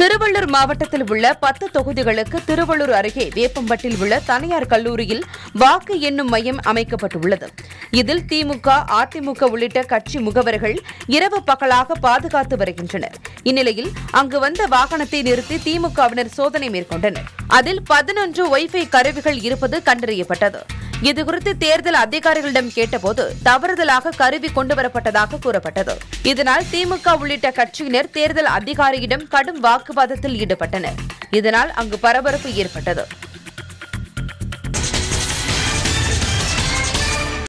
திருவள்ளூர் மாவட்டத்தில் உள்ள பத்து தொகுதிகளுக்கு திருவள்ளூர் அருகே வேப்பம்பட்டில் உள்ள தனியார் கல்லூரியில் வாக்கு எண்ணும் மையம் அமைக்கப்பட்டுள்ளது இதில் திமுக அதிமுக உள்ளிட்ட கட்சி முகவர்கள் இரவு பகலாக பாதுகாத்து வருகின்றனர் இந்நிலையில் அங்கு வந்த வாகனத்தை நிறுத்தி திமுகவினர் சோதனை மேற்கொண்டனர் அதில் பதினொன்று ஒய்ஃபை கருவிகள் இருப்பது கண்டறியப்பட்டது இதுகுறித்து தேர்தல் அதிகாரிகளிடம் கேட்டபோது தவறுதலாக கருவி கொண்டுவரப்பட்டதாக கூறப்பட்டது இதனால் திமுக உள்ளிட்ட கட்சியினர் தேர்தல் அதிகாரியிடம் கடும் வாக்குவாதத்தில் ஈடுபட்டனர் இதனால் அங்கு பரபரப்பு ஏற்பட்டது